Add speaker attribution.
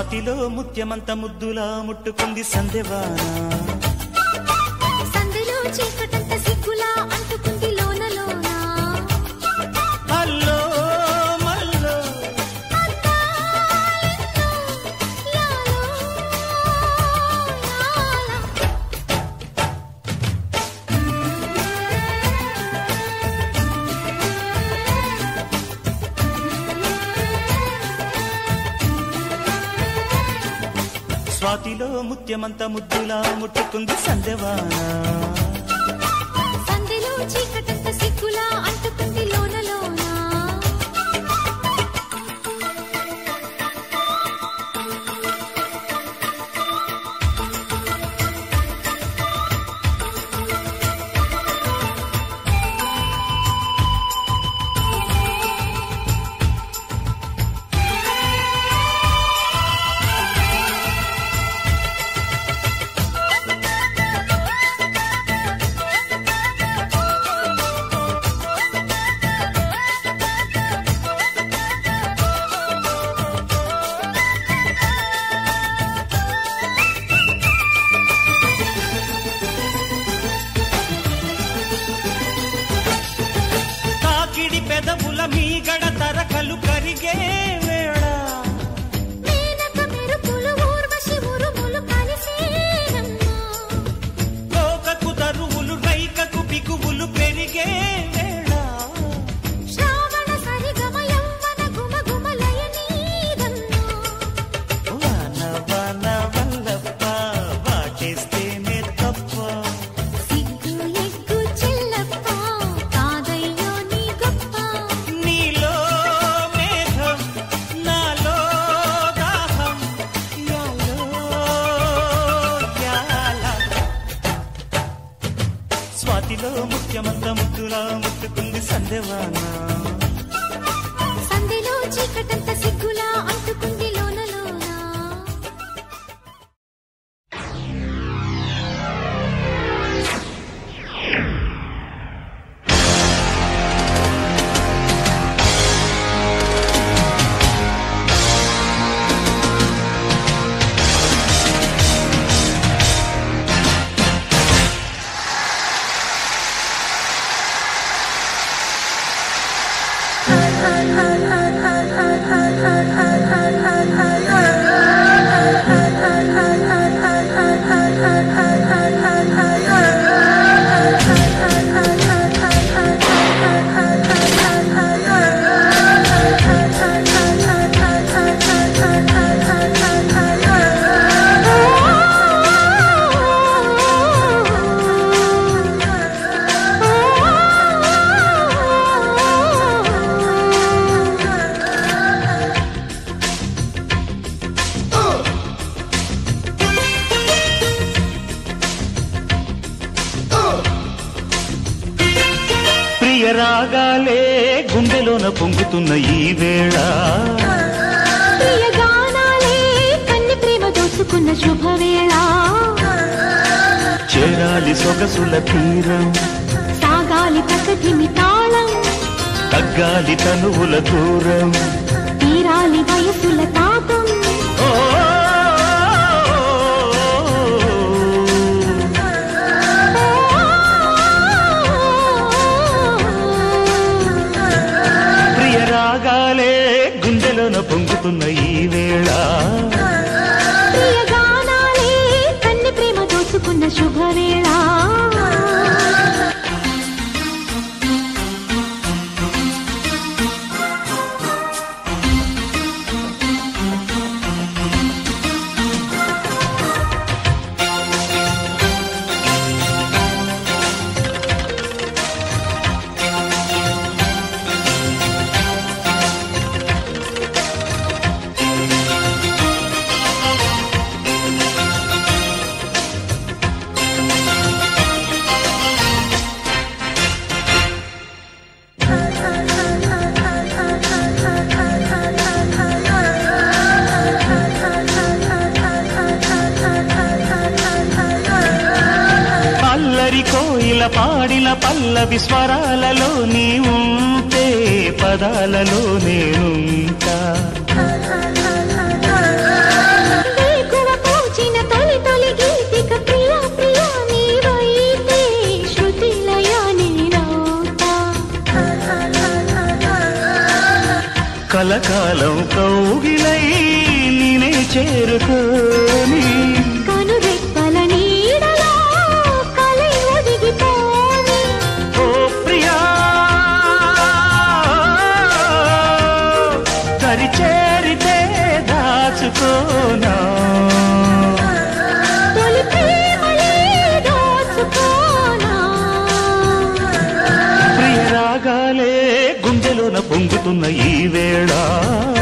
Speaker 1: స్వాతిలో ముత్యమంత ముద్దులా ముట్టుకుంది సందెవాన
Speaker 2: సందులో చీకటంత సిగ్గులా అంటుకుంది లోన లోన
Speaker 1: అల్లో మల్లో
Speaker 2: లాలో లాలా
Speaker 1: స్వాతిలో ముత్యమంత ముద్దులా ముట్టుకుంది సందెవాన
Speaker 2: సందులో చీకటంత సిగ్గులా అంటుకుంది లోన లోన
Speaker 1: తాకిడి పెదవుల మీగడ తరకలు కరిగే వేళ
Speaker 2: మేనక మెరుపులు ఊర్వశి ఉరుములు కలిసేనమ్మా
Speaker 1: కోకకు తరువులు రైకకు బిగువులు పెరిగే వేళ
Speaker 2: శ్రావణ సరిగమ యవ్వన గుమ గుమలయ నీదమ్మా
Speaker 1: వాన వాన వల్లప్ప వాటేస్తేనే తప్ప
Speaker 2: సిగ్గు ఎగ్గు చెల్లప్ప కాదయ్యో నీ గొప్ప
Speaker 1: నీలో మేఘం నాలో దాహం యాలో యాల స్వాతిలో ముఖ్యమంత ముద్దులా ముట్టుకుంది సందెవానా
Speaker 2: సంధిలో చీకటంత సిగ్గులా అంటుకుంది లోన లోన
Speaker 1: ప్రియ రాగాలే గుండెలోన పొంగుతున్న ఈ వేళ
Speaker 2: ప్రియ గానాలే కన్ని ప్రేమ దోసుకున్న శుభవేళ
Speaker 1: చేరాలి సొగసుల తీరం
Speaker 2: సాగాలి ప్రకృతిమి తాళం
Speaker 1: తగ్గాలి తనువుల దూరం
Speaker 2: తీరాలి వయసుల తాపం
Speaker 1: ఓ ప్రియ రాగాలే గుండెలోన పొంగుతున్న ఈ వేళ
Speaker 2: ప్రియ గానాలే కన్ని ప్రేమ దోసుకున్న శుభవేళ
Speaker 1: అల్లరి కోయిల పాడిన పల్లవి స్వరాలలో నీ ఉంటే పదాలలో నేనుంటా కలకాలం కౌగిలై నేనే చేరుకోని
Speaker 2: కనురెప్పల నీడలో కలై ఒదిగిపోని
Speaker 1: ఓ ప్రియా దరి చేరితే దాచుకోనా
Speaker 2: తొలి ప్రేమలే దోచుకోనా
Speaker 1: ప్రియ రాగాలే గుండెలోన పొంగుతున్న ఈ వేళ